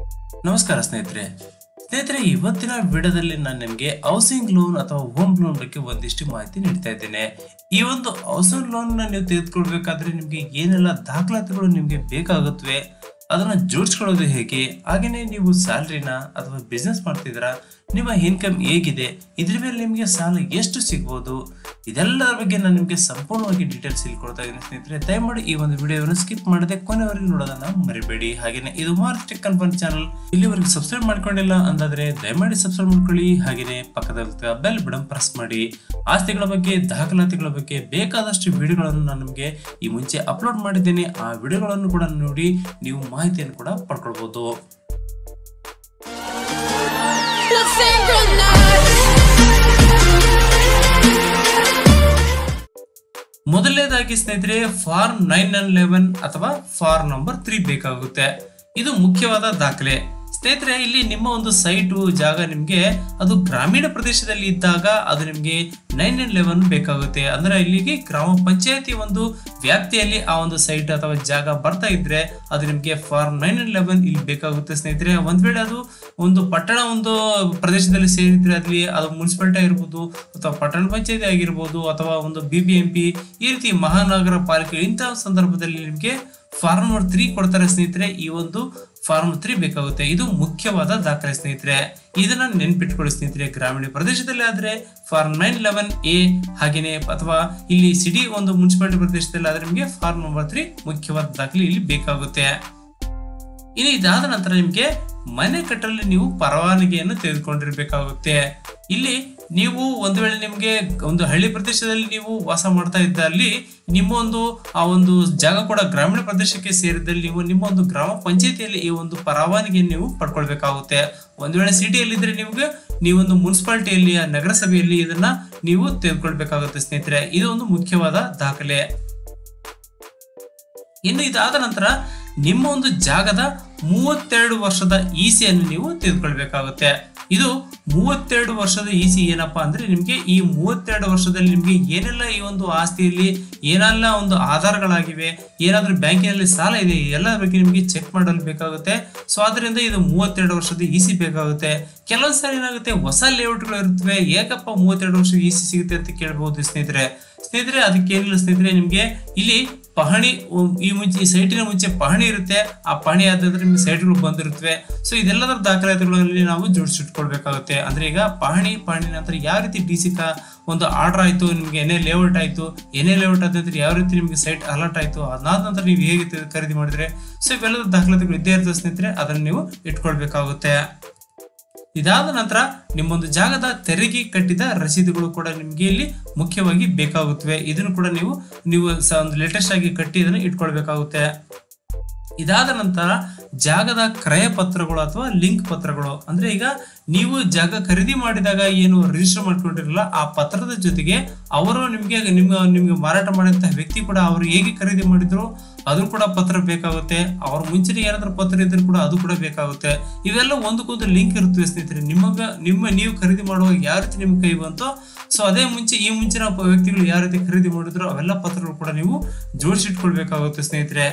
ನಮಸ್ಕಾರ ಸ್ನೇಹಿತರೆ ಸ್ನೇಹಿತರೆ ಇವತ್ತಿನ ವಿಡಿಯೋದಲ್ಲಿ ನಾನು ನಿಮಗೆ ಹೌಸಿಂಗ್ ಲೋನ್ ಅಥವಾ ಹೋಮ್ ಲೋನ್ ಬಗ್ಗೆ ಒಂದಿಷ್ಟು ಮಾಹಿತಿ ನೀಡ್ತಾ ಇದ್ದೇನೆ ಈ ಒಂದು ಹೌಸಿಂಗ್ ಲೋನ್ ನೀವು ತೆಗೆದುಕೊಳ್ಬೇಕಾದ್ರೆ ನಿಮಗೆ ಏನೆಲ್ಲ ದಾಖಲಾತಿಗಳು ನಿಮಗೆ ಬೇಕಾಗುತ್ತವೆ ಅದನ್ನ ಜೋಡಿಸ್ಕೊಳ್ಳೋದು ಹೇಗೆ ಹಾಗೆಯೇ ನೀವು ಸ್ಯಾಲ್ರಿನ ಅಥವಾ ಬಿಸ್ನೆಸ್ ಮಾಡ್ತಿದ್ದೀರಾ ನಿಮ್ಮ ಇನ್ಕಮ್ ಹೇಗಿದೆ ಇದ್ರ ಮೇಲೆ ನಿಮಗೆ ಸಾಲ ಎಷ್ಟು ಸಿಗ್ಬೋದು ಇದೆಲ್ಲರ ಬಗ್ಗೆ ನಾನು ನಿಮಗೆ ಸಂಪೂರ್ಣವಾಗಿ ಡೀಟೇಲ್ಸ್ ಇಲ್ಲಿ ಕೊಡ್ತಾ ಇದ್ದೀನಿ ಸ್ನೇಹಿತರೆ ದಯಮಾಡಿ ಈ ಒಂದು ವಿಡಿಯೋವನ್ನು ಸ್ಕಿಪ್ ಮಾಡದೆ ಕೊನೆವರೆಗೆ ನೋಡೋದನ್ನ ಮರಿಬೇಡಿ ಹಾಗೆಯೇ ಇದು ಮಾರ್ಚ್ ಟೆಕ್ ಕನ್ಫರ್ಮ್ ಚಾನಲ್ ಇಲ್ಲಿವರೆಗೆ ಸಬ್ಸ್ಕ್ರೈಬ್ ಮಾಡ್ಕೊಂಡಿಲ್ಲ ಅಂದಾದ್ರೆ ದಯಮಾಡಿ ಸಬ್ಸ್ಕ್ರೈಬ್ ಮಾಡ್ಕೊಳ್ಳಿ ಹಾಗೆಯೇ ಪಕ್ಕದ ಬೆಲ್ ಬಟನ್ ಪ್ರೆಸ್ ಮಾಡಿ ಆಸ್ತಿಗಳ ಬಗ್ಗೆ ದಾಖಲಾತಿಗಳ ಬಗ್ಗೆ ಬೇಕಾದಷ್ಟು ವಿಡಿಯೋಗಳನ್ನು ನಾನು ನಿಮಗೆ ಈ ಮುಂಚೆ ಅಪ್ಲೋಡ್ ಮಾಡಿದ್ದೇನೆ ಆ ವಿಡಿಯೋಗಳನ್ನು ಕೂಡ ನೋಡಿ ನೀವು ಮಾಹಿತಿಯನ್ನು ಕೂಡ ಪಡ್ಕೊಳ್ಬಹುದು La synchronized. ಮೊದಲನೇದಾಗಿ ಸ್ನೇಹಿತರೆ ಫಾರ್ಮ್ ನೈನ್ ನೈನ್ ಲೆವೆನ್ ಅಥವಾ ಫಾರ್ಮ್ ನಂಬರ್ ತ್ರೀ ಬೇಕಾಗುತ್ತೆ ಇದು ಮುಖ್ಯವಾದ ದಾಖಲೆ ಸ್ನೇಹಿತರೆ ಇಲ್ಲಿ ನಿಮ್ಮ ಒಂದು ಸೈಟು ಜಾಗ ನಿಮಗೆ ಅದು ಗ್ರಾಮೀಣ ಪ್ರದೇಶದಲ್ಲಿ ಇದ್ದಾಗ ಅದು ನಿಮಗೆ ನೈನ್ ನೈನ್ ಲೆವೆನ್ ಬೇಕಾಗುತ್ತೆ ಅಂದ್ರೆ ಇಲ್ಲಿಗೆ ಗ್ರಾಮ ಪಂಚಾಯತಿ ಒಂದು ವ್ಯಾಪ್ತಿಯಲ್ಲಿ ಆ ಒಂದು ಸೈಟ್ ಅಥವಾ ಜಾಗ ಬರ್ತಾ ಇದ್ರೆ ಅದು ನಿಮಗೆ ಫಾರ್ಮ್ ನೈನ್ ನೈನ್ ಲೆವೆನ್ ಇಲ್ಲಿ ಬೇಕಾಗುತ್ತೆ ಸ್ನೇಹಿತರೆ ಒಂದ್ ವೇಳೆ ಅದು ಒಂದು ಪಟ್ಟಣ ಒಂದು ಪ್ರದೇಶದಲ್ಲಿ ಸೇರಿದ್ರೆ ಅಲ್ಲಿ ಅದು ಮುನ್ಸಿಪಾಲಿಟಿ ಆಗಿರ್ಬೋದು ಅಥವಾ ಪಟ್ಟಣ ಪಂಚಾಯತಿ ಆಗಿರ್ಬೋದು ಅಥವಾ ಒಂದು ಬಿ ಬಿ ಎಂ ಪಿ ಈ ರೀತಿ ಮಹಾನಗರ ಪಾಲಿಕೆ ಇಂತಹ ಸಂದರ್ಭದಲ್ಲಿ ನಿಮಗೆ ಫಾರ್ಮ್ ನಂಬರ್ ತ್ರೀ ಕೊಡ್ತಾರೆ ಸ್ನೇಹಿತರೆ ಈ ಒಂದು ಫಾರ್ಮ್ ತ್ರೀ ಬೇಕಾಗುತ್ತೆ ಇದು ಮುಖ್ಯವಾದ ದಾಖಲೆ ಸ್ನೇಹಿತರೆ ಇದನ್ನ ನೆನ್ಪಿಟ್ಕೊಳ್ಳಿ ಸ್ನೇಹಿತರೆ ಗ್ರಾಮೀಣ ಪ್ರದೇಶದಲ್ಲಿ ಆದ್ರೆ ಫಾರ್ಮ್ ನೈನ್ ಲೆವೆನ್ ಎ ಹಾಗೇನೆ ಅಥವಾ ಇಲ್ಲಿ ಸಿಡಿ ಒಂದು ಮುನ್ಸಿಪಾಲಿಟಿ ಪ್ರದೇಶದಲ್ಲಿ ಆದ್ರೆ ನಿಮಗೆ ಫಾರ್ಮ್ ನಂಬರ್ ತ್ರೀ ಮುಖ್ಯವಾದ ದಾಖಲೆ ಇಲ್ಲಿ ಬೇಕಾಗುತ್ತೆ ಇನ್ನು ಇದಾದ ನಂತರ ನಿಮಗೆ ಮನೆ ಕಟ್ಟಲು ನೀವು ಪರವಾನಗಿಯನ್ನು ತೆಗೆದುಕೊಂಡಿರ್ಬೇಕಾಗುತ್ತೆ ಇಲ್ಲಿ ನೀವು ಒಂದು ವೇಳೆ ನಿಮಗೆ ಒಂದು ಹಳ್ಳಿ ಪ್ರದೇಶದಲ್ಲಿ ನೀವು ವಾಸ ಮಾಡ್ತಾ ಇದ್ದಲ್ಲಿ ನಿಮ್ಮ ಒಂದು ಆ ಒಂದು ಜಾಗ ಕೂಡ ಗ್ರಾಮೀಣ ಪ್ರದೇಶಕ್ಕೆ ಸೇರಿದಲ್ಲಿ ನೀವು ನಿಮ್ಮ ಒಂದು ಗ್ರಾಮ ಪಂಚಾಯತಿಯಲ್ಲಿ ಈ ಒಂದು ಪರವಾನಗಿಯನ್ನು ನೀವು ಪಡ್ಕೊಳ್ಬೇಕಾಗುತ್ತೆ ಒಂದು ವೇಳೆ ಸಿಟಿಯಲ್ಲಿ ಇದ್ರೆ ನಿಮಗೆ ನೀವೊಂದು ಮುನ್ಸಿಪಾಲಿಟಿಯಲ್ಲಿ ಆ ನಗರಸಭೆಯಲ್ಲಿ ಇದನ್ನ ನೀವು ತೆಗೆದುಕೊಳ್ಬೇಕಾಗುತ್ತೆ ಸ್ನೇಹಿತರೆ ಇದು ಒಂದು ಮುಖ್ಯವಾದ ದಾಖಲೆ ಇನ್ನು ಇದಾದ ನಂತರ ನಿಮ್ಮ ಒಂದು ಜಾಗದ ಮೂವತ್ತೆರಡು ವರ್ಷದ ಇಸಿಯನ್ನು ನೀವು ತೆಗೆದುಕೊಳ್ಬೇಕಾಗುತ್ತೆ ಇದು ಮೂವತ್ತೆರಡು ವರ್ಷದ ಇಸಿ ಏನಪ್ಪಾ ಅಂದ್ರೆ ನಿಮಗೆ ಈ ಮೂವತ್ತೆರಡು ವರ್ಷದಲ್ಲಿ ನಿಮಗೆ ಏನೆಲ್ಲ ಈ ಒಂದು ಆಸ್ತಿಯಲ್ಲಿ ಏನೆಲ್ಲ ಒಂದು ಆಧಾರಗಳಾಗಿವೆ ಏನಾದ್ರೂ ಬ್ಯಾಂಕಿನಲ್ಲಿ ಸಾಲ ಇದೆ ಎಲ್ಲ ಬಗ್ಗೆ ನಿಮಗೆ ಚೆಕ್ ಮಾಡಲು ಬೇಕಾಗುತ್ತೆ ಸೊ ಅದರಿಂದ ಇದು ಮೂವತ್ತೆರಡು ವರ್ಷದ ಇಸಿ ಬೇಕಾಗುತ್ತೆ ಕೆಲವೊಂದು ಸಾರಿ ಏನಾಗುತ್ತೆ ಹೊಸ ಲೇಔಟ್ಗಳು ಇರುತ್ತವೆ ಏಕಪ್ಪ ಮೂವತ್ತೆರಡು ವರ್ಷದ ಇಸಿ ಸಿಗುತ್ತೆ ಅಂತ ಕೇಳಬಹುದು ಸ್ನೇಹಿತರೆ ಸ್ನೇಹಿತರೆ ಅದಕ್ಕೆ ಏನಿಲ್ಲ ಸ್ನೇಹಿತರೆ ನಿಮಗೆ ಇಲ್ಲಿ ಪಹಣಿ ಉ- ಈ ಮುಂಚೆ ಈ ಸೈಟಿನ ಮುಂಚೆ ಪಹಣಿ ಇರುತ್ತೆ ಆ ಪಹಣಿ ಆದ್ರೆ ನಿಮ್ಗೆ ಸೈಟ್ಗಳು ಬಂದಿರುತ್ತವೆ ಸೊ ಇದೆಲ್ಲದರ ದಾಖಲಾತಿಗಳಲ್ಲಿ ನಾವು ಜೋಡಿಸಿಟ್ಕೊಳ್ಬೇಕಾಗುತ್ತೆ ಅಂದ್ರೆ ಈಗ ಪಹಣಿ ಪಹಣಿ ನಂತರ ಯಾವ ರೀತಿ ಡಿ ಸಿ ಒಂದು ಆರ್ಡರ್ ಆಯ್ತು ನಿಮ್ಗೆ ಏನೇ ಲೇಔಟ್ ಆಯ್ತು ಏನೇ ಲೇಔಟ್ ಆದ ನಂತರ ಯಾವ ರೀತಿ ನಿಮ್ಗೆ ಸೈಟ್ ಅಲರ್ಟ್ ಆಯ್ತು ಅದಾದ ನಂತರ ನೀವು ಹೇಗೆ ತೆ- ಖರೀದಿ ಮಾಡಿದ್ರೆ ಸೊ ಇವೆಲ್ಲದ ದಾಖಲಾತಿಗಳು ಇದ್ದೇ ಇರ್ತದೆ ಸ್ನೇಹಿತರೆ ಅದನ್ನು ನೀವು ಇಟ್ಕೊಳ್ಬೇಕಾಗುತ್ತೆ ಇದಾದ ನಂತರ ನಿಮ್ಮೊಂದು ಜಾಗದ ತೆರಿಗೆ ಕಟ್ಟಿದ ರಸೀದಿಗಳು ಕೂಡ ನಿಮಗೆ ಇಲ್ಲಿ ಮುಖ್ಯವಾಗಿ ಬೇಕಾಗುತ್ತವೆ ಇದನ್ನು ಕೂಡ ನೀವು ನೀವು ಸ- ಒಂದು ಲೇಟೆಸ್ಟ್ ಆಗಿ ಕಟ್ಟಿ ಇದನ್ನು ಇಟ್ಕೊಳ್ಬೇಕಾಗುತ್ತೆ ಇದಾದ ನಂತರ ಜಾಗದ ಕ್ರಯ ಪತ್ರಗಳು ಅಥವಾ ಲಿಂಕ್ ಪತ್ರಗಳು ಅಂದ್ರೆ ಈಗ ನೀವು ಜಾಗ ಖರೀದಿ ಮಾಡಿದಾಗ ಏನು ರಿಜಿಸ್ಟರ್ ಮಾಡ್ಕೊಂಡಿರಲ್ಲ ಆ ಪತ್ರದ ಜೊತೆಗೆ ಅವರು ನಿಮಗೆ ನಿಮ್ಮ ನಿಮ್ಗೆ ಮಾರಾಟ ಮಾಡಿದಂತಹ ವ್ಯಕ್ತಿ ಕೂಡ ಅವರು ಹೇಗೆ ಖರೀದಿ ಮಾಡಿದ್ರು ಅದು ಕೂಡ ಪತ್ರ ಬೇಕಾಗುತ್ತೆ ಅವ್ರ ಮುಂಚೆನೆ ಏನಾದ್ರೂ ಪತ್ರ ಇದ್ರೂ ಕೂಡ ಅದು ಕೂಡ ಬೇಕಾಗುತ್ತೆ ಇವೆಲ್ಲ ಒಂದಕ್ಕೊಂದು ಲಿಂಕ್ ಇರುತ್ತವೆ ಸ್ನೇಹಿತರೆ ನಿಮಗ ನಿಮ್ಮ ನೀವು ಖರೀದಿ ಮಾಡುವಾಗ ಯಾವ ರೀತಿ ನಿಮ್ಗೆ ಕೈ ಬಂತೋ ಸೊ ಅದೇ ಮುಂಚೆ ಈ ಮುಂಚಿನ ಪ- ವ್ಯಕ್ತಿಗಳು ಯಾವ ರೀತಿ ಖರೀದಿ ಮಾಡಿದ್ರು ಅವೆಲ್ಲ ಪತ್ರಗಳು ಕೂಡ ನೀವು ಜೋಡಿಸಿಟ್ಕೊಳ್ಬೇಕಾಗುತ್ತೆ ಸ್ನೇಹಿತರೆ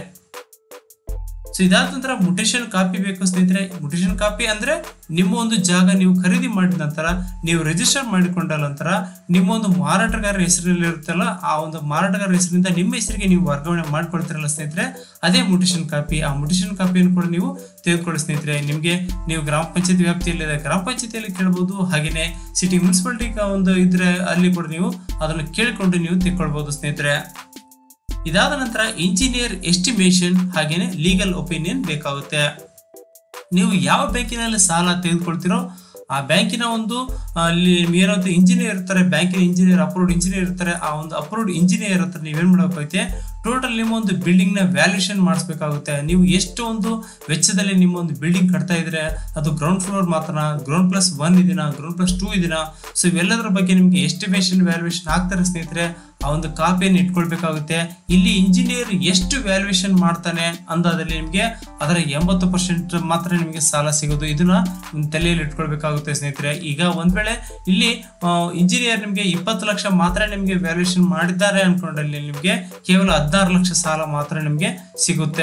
ಸೊ ಇದಾದ ನಂತರ ಮುಟೇಶನ್ ಕಾಪಿ ಬೇಕು ಸ್ನೇಹಿತರೆ ಮುಟೇಶನ್ ಕಾಪಿ ಅಂದ್ರೆ ನಿಮ್ಮ ಒಂದು ಜಾಗ ನೀವು ಖರೀದಿ ಮಾಡಿದ ನಂತರ ನೀವು ರಿಜಿಸ್ಟರ್ ಮಾಡಿಕೊಂಡ ನಂತರ ನಿಮ್ಮ ಒಂದು ಮಾರಾಟಗಾರ ಹೆಸರಲ್ಲಿ ಇರುತ್ತಲ್ಲ ಆ ಒಂದು ಮಾರಾಟಗಾರ ಹೆಸರಿಂದ ನಿಮ್ಮ ಹೆಸರಿಗೆ ನೀವು ವರ್ಗಾವಣೆ ಮಾಡ್ಕೊಳ್ತೀರಲ್ಲ ಸ್ನೇಹಿತರೆ ಅದೇ ಮುಟೇಶನ್ ಕಾಪಿ ಆ ಮುಟೇಶನ್ ಕಾಪಿಯನ್ನು ಕೂಡ ನೀವು ತೆಗೆದುಕೊಳ್ಳಿ ಸ್ನೇಹಿತರೆ ನಿಮಗೆ ನೀವು ಗ್ರಾಮ ಪಂಚಾಯತ್ ವ್ಯಾಪ್ತಿಯಲ್ಲಿ ಗ್ರಾಮ ಪಂಚಾಯತಿಯಲ್ಲಿ ಕೇಳಬಹುದು ಹಾಗೇನೆ ಸಿಟಿ ಮುನ್ಸಿಪಾಲಿಟಿ ಒಂದು ಇದ್ರೆ ಅಲ್ಲಿ ಕೂಡ ನೀವು ಅದನ್ನು ಕೇಳಿಕೊಂಡು ನೀವು ತೆಗೆದುಕೊಳ್ಬಹುದು ಸ್ನೇಹಿತರೆ ಇದಾದ ನಂತರ ಇಂಜಿನಿಯರ್ ಎಸ್ಟಿಮೇಷನ್ ಹಾಗೇನೆ ಲೀಗಲ್ ಒಪಿನಿಯನ್ ಬೇಕಾಗುತ್ತೆ ನೀವು ಯಾವ ಬ್ಯಾಂಕಿನಲ್ಲಿ ಸಾಲ ತೆಗೆದುಕೊಳ್ತೀರೋ ಆ ಬ್ಯಾಂಕಿನ ಒಂದು ಅಲ್ಲಿ ಏನಂತ ಇಂಜಿನಿಯರ್ ಇರ್ತಾರೆ ಬ್ಯಾಂಕಿನ ಇಂಜಿನಿಯರ್ ಅಪ್ರೂವ್ಡ್ ಇಂಜಿನಿಯರ್ ಇರ್ತಾರೆ ಆ ಒಂದು ಅಪ್ರೂವ್ಡ್ ಇಂಜಿನಿಯರ್ ಹತ್ರ ನೀವೇನ್ ಮಾಡಬೇಕಾಗುತ್ತೆ ಟೋಟಲ್ ನಿಮ್ಮ ಒಂದು ಬಿಲ್ಡಿಂಗ್ ನ ವ್ಯಾಲ್ಯೂಷನ್ ಮಾಡಿಸ್ಬೇಕಾಗುತ್ತೆ ನೀವು ಎಷ್ಟು ಒಂದು ವೆಚ್ಚದಲ್ಲಿ ನಿಮ್ಮ ಒಂದು ಬಿಲ್ಡಿಂಗ್ ಕಟ್ತಾ ಇದ್ರೆ ಅದು ಗ್ರೌಂಡ್ ಫ್ಲೋರ್ ಮಾತ್ರ ಗ್ರೌಂಡ್ ಪ್ಲಸ್ ಒನ್ ಇದೀನಾ ಗ್ರೌಂಡ್ ಪ್ಲಸ್ ಟೂ ಇದೀನಾ ಸೊ ಇವೆಲ್ಲದರ ಬಗ್ಗೆ ನಿಮ್ಗೆ ಎಸ್ಟಿಮೇಷನ್ ವ್ಯಾಲ್ಯೂಯೇಷನ್ ಹಾಕ್ತಾರೆ ಸ್ನೇಹಿತರೆ ಆ ಒಂದು ಕಾಪಿಯನ್ನು ಇಟ್ಕೊಳ್ಬೇಕಾಗುತ್ತೆ ಇಲ್ಲಿ ಇಂಜಿನಿಯರ್ ಎಷ್ಟು ವ್ಯಾಲ್ಯೂಯೇಷನ್ ಮಾಡ್ತಾನೆ ಅಂದಾದಲ್ಲಿ ನಿಮಗೆ ಅದರ ಎಂಬತ್ತು ಪರ್ಸೆಂಟ್ ಮಾತ್ರ ನಿಮಗೆ ಸಾಲ ಸಿಗೋದು ಇದನ್ನ ನಿಮ್ ತಲೆಯಲ್ಲಿ ಇಟ್ಕೊಳ್ಬೇಕಾಗುತ್ತೆ ಸ್ನೇಹಿತರೆ ಈಗ ಒಂದ್ ವೇಳೆ ಇಲ್ಲಿ ಇಂಜಿನಿಯರ್ ನಿಮಗೆ ಇಪ್ಪತ್ತು ಲಕ್ಷ ಮಾತ್ರ ನಿಮಗೆ ವ್ಯಾಲ್ಯೂಯೇಷನ್ ಮಾಡಿದ್ದಾರೆ ಅನ್ಕೊಂಡಲ್ಲಿ ನಿಮಗೆ ಕೇವಲ ಹದಿನಾರು ಲಕ್ಷ ಸಾಲ ಮಾತ್ರ ನಿಮಗೆ ಸಿಗುತ್ತೆ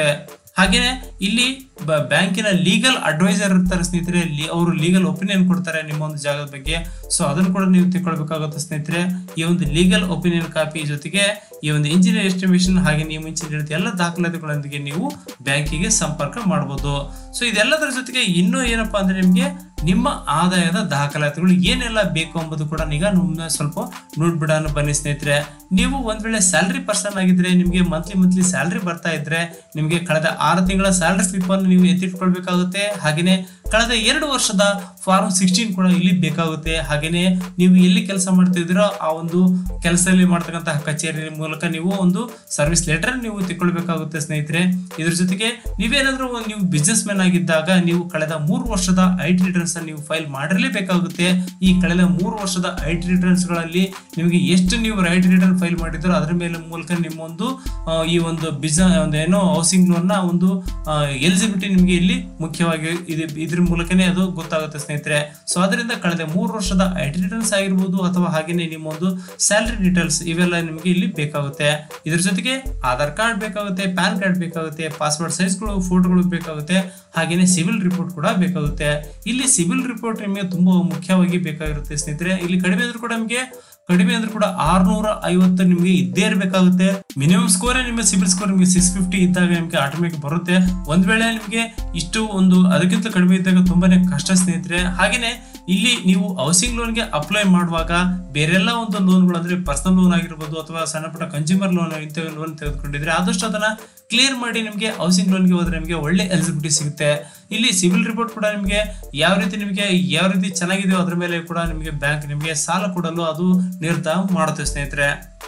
ಹಾಗೇನೆ ಇಲ್ಲಿ ಬ- ಬ್ಯಾಂಕಿನ ಲೀಗಲ್ ಅಡ್ವೈಸರ್ ಇರ್ತಾರೆ ಸ್ನೇಹಿತರೆ ಲಿ- ಅವರು ಲೀಗಲ್ ಒಪಿನಿಯನ್ ಕೊಡ್ತಾರೆ ನಿಮ್ಮ ಒಂದು ಜಾಗದ ಬಗ್ಗೆ ಸೊ ಅದನ್ನು ಕೂಡ ನೀವು ತಿಳ್ಕೊಳ್ಬೇಕಾಗುತ್ತೆ ಸ್ನೇಹಿತರೆ ಈ ಒಂದು ಲೀಗಲ್ ಒಪಿನಿಯನ್ ಕಾಪಿ ಜೊತೆಗೆ ಈ ಒಂದು ಇಂಜಿನಿಯರ್ ಎಸ್ಟಿಮೇಷನ್ ಹಾಗೆ ನೀವು ಮುಂಚೆ ಹೇಳಿದ ಎಲ್ಲ ದಾಖಲಾತಿಗಳೊಂದಿಗೆ ನೀವು ಬ್ಯಾಂಕಿಗೆ ಸಂಪರ್ಕ ಮಾಡಬಹುದು ಸೊ ಇದೆಲ್ಲದರ ಜೊತೆಗೆ ಇನ್ನೂ ಏನಪ್ಪಾ ಅಂದ್ರೆ ನಿಮಗೆ ನಿಮ್ಮ ಆದಾಯದ ದಾಖಲಾತಿಗಳು ಏನೆಲ್ಲ ಬೇಕು ಎಂಬುದು ಕೂಡ ಈಗ ನಿಮ್ಮ ಸ್ವಲ್ಪ ನೋಡ್ಬಿಡೋಣ ಬನ್ನಿ ಸ್ನೇಹಿತರೆ ನೀವು ಒಂದ್ ವೇಳೆ ಸ್ಯಾಲ್ರಿ ಪರ್ಸನ್ ಆಗಿದ್ರೆ ನಿಮಗೆ ಮಂತ್ಲಿ ಮಂತ್ಲಿ ಸ್ಯಾಲ್ರಿ ಬರ್ತಾ ಇದ್ರೆ ನಿಮಗೆ ಕಳೆದ ಆರು ತಿಂಗಳ ಸ್ಯಾಲ್ರಿ ಸ್ಲಿಪ್ ಅನ್ನು ನೀವು ಎತ್ತಿಟ್ಕೊಳ್ಬೇಕಾಗುತ್ತೆ ಹಾಗೇನೆ ಕಳೆದ ಎರಡು ವರ್ಷದ ಫಾರ್ಮ್ ಸಿಕ್ಸ್ಟೀನ್ ಕೂಡ ಇಲ್ಲಿ ಬೇಕಾಗುತ್ತೆ ಹಾಗೇನೆ ನೀವು ಎಲ್ಲಿ ಕೆಲಸ ಮಾಡ್ತಿದ್ದೀರೋ ಆ ಒಂದು ಕೆಲಸದಲ್ಲಿ ಮಾಡ್ತಕ್ಕಂತಹ ಕಚೇರಿ ಮೂಲಕ ನೀವು ಒಂದು ಸರ್ವಿಸ್ ಲೆಟರ್ ನೀವು ತಿಳ್ಕೊಳ್ಬೇಕಾಗುತ್ತೆ ಸ್ನೇಹಿತರೆ ಇದ್ರ ಜೊತೆಗೆ ನೀವೇನಾದ್ರೂ ಒಂದು ನೀವು ಬಿಸ್ನೆಸ್ ಮ್ಯಾನ್ ಆಗಿದ್ದಾಗ ನೀವು ಕಳೆದ ಮೂರು ವರ್ಷದ ಐ ಟಿ ರಿಟರ್ನ್ಸ್ ನೀವು ಫೈಲ್ ಮಾಡಿರಲೇಬೇಕಾಗುತ್ತೆ ಈ ಕಳೆದ ಮೂರು ವರ್ಷದ ಐ ಟಿ ರಿಟರ್ನ್ಸ್ ಗಳಲ್ಲಿ ನಿಮಗೆ ಎಷ್ಟು ನೀವು ರೈಟ್ ರಿಟರ್ನ್ ಫೈಲ್ ಮಾಡಿದ್ರೋ ಅದರ ಮೇಲೆ ಮೂಲಕ ನಿಮ್ಮ ಒಂದು ಆ, ಈ ಒಂದು ಬಿಸ್ನೆಸ್ ಒಂದು ಏನೋ ಹೌಸಿಂಗ್ ಲೋನ್ ನ ಒಂದು ಎಲಿಜಿಬಿಲಿಟಿ ನಿಮಗೆ ಇಲ್ಲಿ ಮುಖ್ಯವಾಗಿ ಇದು ಇದ್ರ ಮೂಲಕನೇ ಅದು ಗೊತ್ತಾಗುತ್ತೆ ಸ್ನೇಹಿತರೆ ಸೊ ಅದರಿಂದ ಕಳೆದ ಮೂರು ವರ್ಷದ ಐ ಟಿ ರಿಟರ್ನ್ಸ್ ಆಗಿರ್ಬೋದು ಅಥವಾ ಹಾಗೇನೆ ನಿಮ್ಮ ಒಂದು ಸ್ಯಾಲರಿ ಡೀಟೇಲ್ಸ್ ಇವೆಲ್ಲ ನಿಮಗೆ ಇಲ್ಲಿ ಬೇಕಾಗುತ್ತೆ ಇದ್ರ ಜೊತೆಗೆ ಆಧಾರ್ ಕಾರ್ಡ್ ಬೇಕಾಗುತ್ತೆ ಪ್ಯಾನ್ ಕಾರ್ಡ್ ಬೇಕಾಗುತ್ತೆ ಪಾಸ್ಪೋರ್ಟ್ ಸೈಜ್ಗಳು ಫೋಟೋಗಳು ಬೇಕಾಗುತ್ತೆ ಹಾಗೇನೆ ಸಿವಿಲ್ ರಿಪೋರ್ಟ್ ಕೂಡ ಬೇಕಾಗುತ್ತೆ ಇಲ್ಲಿ ಸಿವಿಲ್ ರಿಪೋರ್ಟ್ ನಿಮಗೆ ತುಂಬಾ ಮುಖ್ಯವಾಗಿ ಬೇಕಾಗಿರುತ್ತೆ ಸ್ನೇಹಿತರೆ ಇಲ್ಲಿ ಕಡಿಮೆ ಆದ್ರೂ ಕೂಡ ನಿಮಗೆ ಕಡಿಮೆ ಆದ್ರೂ ಕೂಡ ಆರ್ನೂರ ಐವತ್ತು ನಿಮಗೆ ಇದ್ದೇ ಇರಬೇಕಾಗುತ್ತೆ ಮಿನಿಮಮ್ ಸ್ಕೋರ್ ನಿಮಗೆ ಸಿಬಿಲ್ ಸ್ಕೋರ್ ನಿಮಗೆ ಸಿಕ್ಸ್ ಫಿಫ್ಟಿ ಇದ್ದಾಗ ನಿಮಗೆ ಆಟೋಮೆಟಿಕ್ ಬರುತ್ತೆ ಒಂದ್ ವೇಳೆ ನಿಮಗೆ ಇಷ್ಟು ಒಂದು ಅದಕ್ಕಿಂತ ಕಡಿಮೆ ಇದ್ದಾಗ ತುಂಬಾನೇ ಕಷ್ಟ ಸ್ನೇಹಿತರೆ ಹಾಗೇನೆ ಇಲ್ಲಿ ನೀವು ಹೌಸಿಂಗ್ ಲೋನ್ಗೆ ಅಪ್ಲೈ ಮಾಡುವಾಗ ಬೇರೆಲ್ಲ ಒಂದು ಲೋನ್ಗಳು ಅಂದ್ರೆ ಪರ್ಸನಲ್ ಲೋನ್ ಆಗಿರ್ಬೋದು ಅಥವಾ ಸಣ್ಣ ಪುಟ್ಟ ಕನ್ಸ್ಯೂಮರ್ ಲೋನ್ ಇಂಥ ಲೋನ್ ತೆಗೆದುಕೊಂಡಿದ್ರೆ ಆದಷ್ಟು ಅದನ್ನ ಕ್ಲಿಯರ್ ಮಾಡಿ ನಿಮಗೆ ಹೌಸಿಂಗ್ ಲೋನ್ಗೆ ಹೋದ್ರೆ ನಿಮಗೆ ಒಳ್ಳೆ ಎಲಿಜಿಬಿಲಿಟಿ ಸಿಗುತ್ತೆ ಇಲ್ಲಿ ಸಿವಿಲ್ ರಿಪೋರ್ಟ್ ಕೂಡ ನಿಮಗೆ ಯಾವ ರೀತಿ ನಿಮಗೆ ಯಾವ ರೀತಿ ಚೆನ್ನಾಗಿದೆಯೋ ಅದ್ರ ಮೇಲೆ ಕೂಡ ನಿಮಗೆ ಬ್ಯಾಂಕ್ ನಿಮಗೆ ಸಾಲ ಕೊಡಲು ಅದು ನಿರ್ಧಾರ ಮಾಡುತ್ತೆ ಸ್ನೇಹಿತರೆ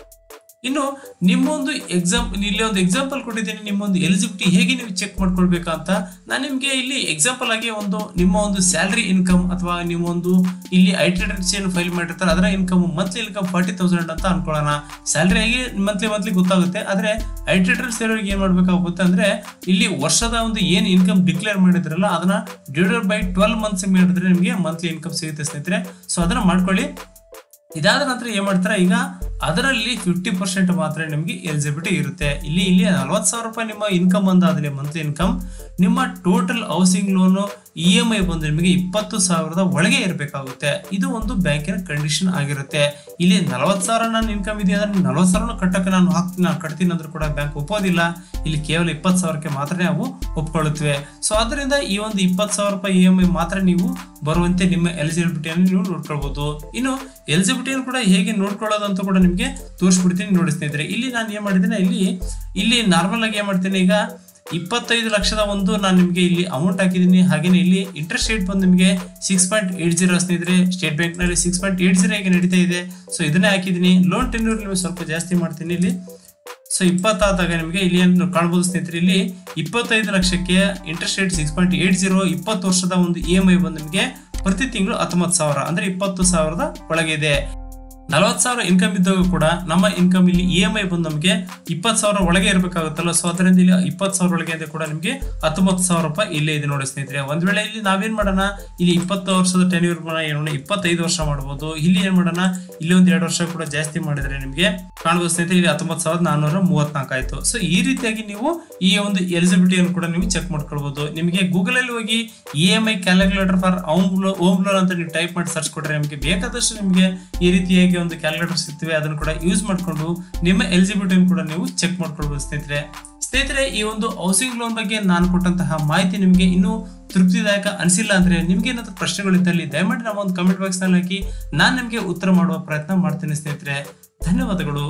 ಇನ್ನು ನಿಮ್ಮೊಂದು ಎಕ್ಸಾಮ್ ಇಲ್ಲಿ ಒಂದು ಎಕ್ಸಾಂಪಲ್ ಕೊಟ್ಟಿದ್ದೀನಿ ನಿಮ್ಮೊಂದು ಎಲಿಜಿಬಿಲಿಟಿ ಹೇಗೆ ನೀವು ಚೆಕ್ ಮಾಡ್ಕೊಳ್ಬೇಕಂತ ನಾನು ನಿಮಗೆ ಇಲ್ಲಿ ಎಕ್ಸಾಂಪಲ್ ಆಗಿ ಒಂದು ನಿಮ್ಮ ಒಂದು ಸ್ಯಾಲರಿ ಇನ್ಕಮ್ ಅಥವಾ ನಿಮ್ಮ ಒಂದು ಇಲ್ಲಿ ಐ ಟಿ ರಿಟರ್ನ್ಸ್ ಏನು ಫೈಲ್ ಮಾಡಿರ್ತಾರೆ ಅದರ income monthly income forty thousand ಅಂತ ಅನ್ಕೊಳ್ಳೋಣ ಸ್ಯಾಲರಿ ಆಗಿ ಮಂತ್ಲಿ ಮಂತ್ಲಿ ಗೊತ್ತಾಗುತ್ತೆ ಆದ್ರೆ ಐ ಟಿ ರಿಟರ್ನ್ಸ್ ಇರೋರಿಗೆ ಏನ್ ಮಾಡ್ಬೇಕಾಗುತ್ತೆ ಅಂದ್ರೆ ಇಲ್ಲಿ ವರ್ಷದ ಒಂದು ಏನ್ ಇನ್ಕಮ್ ಡಿಕ್ಲೇರ್ ಮಾಡಿದ್ರಲ್ಲ ಅದನ್ನ ಡಿವೈಡೆಡ್ ಬೈ ಟ್ವೆಲ್ ಮಂತ್ಸ್ ಮಾಡಿದ್ರೆ ನಿಮಗೆ ಮಂತ್ಲಿ ಇನ್ಕಮ್ ಸಿಗುತ್ತೆ ಸ್ನೇಹಿತರೆ ಸೊ ಅದನ್ನ ಮಾಡ್ಕೊಳ್ಳಿ ಇದಾದ ನಂತರ ಏನ್ ಮಾಡ್ತಾರೆ ಈಗ ಅದರಲ್ಲಿ ಫಿಫ್ಟಿ ಪರ್ಸೆಂಟ್ ಮಾತ್ರ ನಿಮಗೆ ಎಲಿಜಿಬಿಲಿಟಿ ಇರುತ್ತೆ ಇಲ್ಲಿ ಇಲ್ಲಿ ನಲ್ವತ್ತು ಸಾವಿರ ರೂಪಾಯಿ ನಿಮ್ಮ ಇನ್ಕಮ್ ಬಂದಾದ್ರೆ ಮಂತ್ಲಿ ಇನ್ಕಮ್ ನಿಮ್ಮ total housing loan E M I ಬಂದು ನಿಮಗೆ ಇಪ್ಪತ್ತು ಸಾವಿರದ ಒಳಗೆ ಇರಬೇಕಾಗುತ್ತೆ ಇದು ಒಂದು ಬ್ಯಾಂಕಿನ ಕಂಡೀಷನ್ ಆಗಿರುತ್ತೆ ಇಲ್ಲಿ ನಲವತ್ತು ಸಾವಿರ ನನ್ನ ಇನ್ಕಮ್ ಇದೆ ಅಂದ್ರೆ ನಲವತ್ತು ಸಾವಿರ ಕಟ್ಟಕ್ಕೆ ನಾನು ಹಾಕ್ತೀನಿ ನಾನು ಕಟ್ತೀನಿ ಅಂದ್ರೂ ಕೂಡ ಬ್ಯಾಂಕ್ ಒಪ್ಪೋದಿಲ್ಲ ಇಲ್ಲಿ ಕೇವಲ ಇಪ್ಪತ್ತು ಸಾವಿರಕ್ಕೆ ಮಾತ್ರ ನಾವು ಒಪ್ಕೊಳ್ಳುತ್ತೇವೆ ಸೊ ಅದರಿಂದ ಈ ಒಂದು ಇಪ್ಪತ್ತು ಸಾವಿರ ರೂಪಾಯಿ ಇ ಎಂ ಐ ಮಾತ್ರ ನೀವು ಬರುವಂತೆ ನಿಮ್ಮ ಎಲಿಜಿಬಿಲಿಟಿಯನ್ನು ನೀವು ನೋಡ್ಕೊಳ್ಬಹುದು ಇನ್ನು ಎಲಿಜಿಬಿಲಿಟಿಯನ್ನು ಕೂಡ ಹೇಗೆ ನೋಡ್ಕೊಳ್ಳೋದು ಅಂತ ಕೂಡ ನಿಮಗೆ ತೋರಿಸ್ಬಿಡ್ತೀನಿ ನೋಡಿ ಸ್ನೇಹಿತರೆ ಇಲ್ಲಿ ನಾನು ಏನ್ ಮಾಡಿದ್ದೀನಿ ಇಲ್ಲಿ ಇಲ್ಲಿ ನಾರ್ಮಲ್ ಆಗಿ ಏನ್ ಮಾಡ್ತೀನಿ ಈಗ ಇಪ್ಪತ್ತೈದು ಲಕ್ಷದ ಒಂದು ನಾನು ನಿಮಗೆ ಇಲ್ಲಿ ಅಮೌಂಟ್ ಹಾಕಿದ್ದೀನಿ ಹಾಗೇನೆ ಇಲ್ಲಿ ಇಂಟ್ರೆಸ್ಟ್ ರೇಟ್ ಬಂದು ನಿಮಗೆ ಸಿಕ್ಸ್ ಪಾಯಿಂಟ್ ಏಟ್ ಜೀರೋ ಸ್ನೇಹಿತರೆ ಸ್ಟೇಟ್ ಬ್ಯಾಂಕ್ ನಲ್ಲಿ ಸಿಕ್ಸ್ ಪಾಯಿಂಟ್ ಏಟ್ ಜೀರೋ ಈಗ ನಡೀತಾ ಇದೆ ಸೊ ಇದನ್ನೇ ಹಾಕಿದ್ದೀನಿ ಲೋನ್ ಟೆನ್ಯೂರ್ ನಿಮಗೆ ಸ್ವಲ್ಪ ಜಾಸ್ತಿ ಮಾಡ್ತೀನಿ ಇಲ್ಲಿ ಸೊ ಇಪ್ಪತ್ತಾದಾಗ ನಿಮಗೆ ಇಲ್ಲಿ ಏನು ಕಾಣ್ಬೋದು ಸ್ನೇಹಿತರೆ ಇಲ್ಲಿ ಇಪ್ಪತ್ತೈದು ಲಕ್ಷಕ್ಕೆ interest rate six point eight zero ಇಪ್ಪತ್ತು ವರ್ಷದ ಒಂದು ಇ ಎಂ ಐ ಬಂದು ನಿಮಗೆ ಪ್ರತಿ ತಿಂಗಳು ಹತ್ತೊಂಬತ್ತು ಸಾವಿರ ಅಂದ್ರೆ ಇಪ್ಪತ್ತು ಸಾವಿರದ ಒಳಗೆ ಇದೆ ನಲವತ್ತು ಸಾವಿರ ಇನ್ಕಮ್ ಇದ್ದಾಗ ಕೂಡ ನಮ್ಮ ಇನ್ಕಮ್ ಇಲ್ಲಿ ಇ ಎಂ ಐ ಬಂದು ನಮಗೆ ಇಪ್ಪತ್ತು ಸಾವಿರ ಒಳಗೆ ಇರಬೇಕಾಗುತ್ತಲ್ಲ ಸೊ ಅದರಿಂದ ಇಲ್ಲಿ ಇಪ್ಪತ್ತು ಸಾವಿರ ಒಳಗೆ ಇದೆ ಕೂಡ ನಿಮಗೆ ಹತ್ತೊಂಬತ್ತು ಸಾವಿರ ರೂಪಾಯಿ ಇಲ್ಲೇ ಇದೆ ನೋಡಿ ಸ್ನೇಹಿತರೆ ಒಂದ್ ವೇಳೆ ಇಲ್ಲಿ ನಾವೇನ್ ಮಾಡೋಣ ಇಲ್ಲಿ ಇಪ್ಪತ್ತು ವರ್ಷದ ಟೆನ್ಯೂರ್ ಏನೋಣ ಇಪ್ಪತ್ತೈದು ವರ್ಷ ಮಾಡ್ಬೋದು ಇಲ್ಲಿ ಏನ್ ಮಾಡೋಣ ಇಲ್ಲಿ ಒಂದ್ ಎರಡು ವರ್ಷ ಕೂಡ ಜಾಸ್ತಿ ಮಾಡಿದ್ರೆ ನಿಮಗೆ ಕಾಣಬಹುದು ಸ್ನೇಹಿತರೆ ಇಲ್ಲಿ ಹತ್ತೊಂಬತ್ತು ಸಾವಿರದ ನಾನ್ನೂರ ಮೂವತ್ನಾಲ್ಕು ಆಯ್ತು ಸೊ ಈ ರೀತಿಯಾಗಿ ನೀವು ಈ ಒಂದು ಎಲಿಜಿಬಿಲಿಟಿಯನ್ನು ಕೂಡ ನೀವು ಚೆಕ್ ಮಾಡ್ಕೊಳ್ಬಹುದು ನಿಮಗೆ ಗೂಗಲ್ ಅಲ್ಲಿ ಹೋಗಿ E M I calculator for home home loan ಅಂತ ನೀವು ಟೈಪ್ ಮಾಡಿ ಸರ್ಚ್ ಕೊಟ್ರೆ ನಿಮಗೆ ಬೇಕಾದಷ್ಟು ನಿಮಗೆ ಈ ರೀತಿಯಾಗಿ ಒಂದು ಕ್ಯಾಲ್ಕುಲೇಟರ್ ಸಿಗ್ತವೆ ಅದನ್ನು ಕೂಡ ಯೂಸ್ ಮಾಡಿಕೊಂಡು ನಿಮ್ಮ ಎಲಿಜಿಬಿಲಿಟಿಯನ್ನು ಕೂಡ ನೀವು ಚೆಕ್ ಮಾಡ್ಕೊಳ್ಬಹುದು ಸ್ನೇಹಿತರೆ ಸ್ನೇಹಿತರೆ ಈ ಒಂದು ಹೌಸಿಂಗ್ ಲೋನ್ ಬಗ್ಗೆ ನಾನು ಕೊಟ್ಟಂತಹ ಮಾಹಿತಿ ನಿಮಗೆ ಇನ್ನೂ ತೃಪ್ತಿದಾಯಕ ಅನಿಸಿಲ್ಲ ಅಂದ್ರೆ ನಿಮ್ಗೆ ಏನಾದ್ರು ಪ್ರಶ್ನೆಗಳಿದ್ದಲ್ಲಿ ದಯಮಾಡಿ ನಮ್ಮ ಒಂದು ಕಮೆಂಟ್ ಬಾಕ್ಸ್ ನಲ್ಲಿ ಹಾಕಿ ನಾನು ನಿಮಗೆ ಉತ್ತರ ಮಾಡುವ ಪ್ರಯತ್ನ ಮಾಡ್ತೀನಿ ಸ್ನೇಹಿತರೆ ಧನ್ಯವಾದಗಳು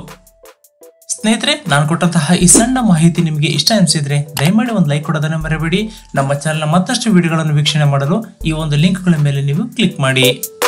ಸ್ನೇಹಿತರೆ ನಾನು ಕೊಟ್ಟಂತಹ ಈ ಸಣ್ಣ ಮಾಹಿತಿ ನಿಮಗೆ ಇಷ್ಟ ಅನಿಸಿದ್ರೆ ದಯಮಾಡಿ ಒಂದು ಲೈಕ್ ಕೊಡೋದನ್ನ ಮರೆಯಬೇಡಿ ನಮ್ಮ ಚಾನಲ್ನ ಮತ್ತಷ್ಟು ವಿಡಿಯೋಗಳನ್ನು ವೀಕ್ಷಣೆ ಮಾಡಲು ಈ ಒಂದು ಲಿಂಕ್ಗಳ ಮೇಲೆ ನೀವು ಕ್ಲಿಕ್ ಮಾಡಿ